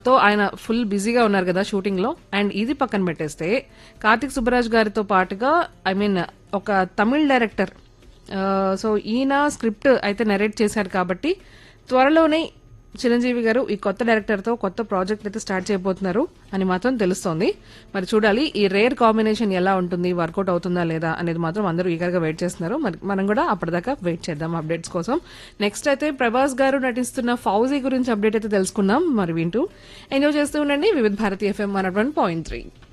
తో ఆయన ఫుల్ బిజీగా ఉన్నారు కదా షూటింగ్ లో అండ్ ఇది పక్కన పెట్టేస్తే కార్తిక్ సుబ్బరాజ్ గారితో పాటుగా ఐ మీన్ ఒక తమిళ్ డైరెక్టర్ సో ఈయన స్క్రిప్ట్ అయితే నెరేట్ చేశారు కాబట్టి త్వరలోనే చిరంజీవి గారు ఈ కొత్త డైరెక్టర్ తో కొత్త ప్రాజెక్ట్ అయితే స్టార్ట్ చేయబోతున్నారు అని మాత్రం తెలుస్తోంది మరి చూడాలి ఈ రేర్ కాంబినేషన్ ఎలా ఉంటుంది వర్కౌట్ అవుతుందా లేదా అనేది మాత్రం అందరూ ఈగర్ గా వెయిట్ చేస్తున్నారు మరి మనం కూడా అప్పటిదాకా వెయిట్ చేద్దాం అప్డేట్స్ కోసం నెక్స్ట్ అయితే ప్రభాస్ గారు నటిస్తున్న ఫౌజీ గురించి అప్డేట్ అయితే తెలుసుకున్నాం మరి వింటూ ఎంజాయ్ చేస్తూ ఉండండి Vividh Bharati FM one point three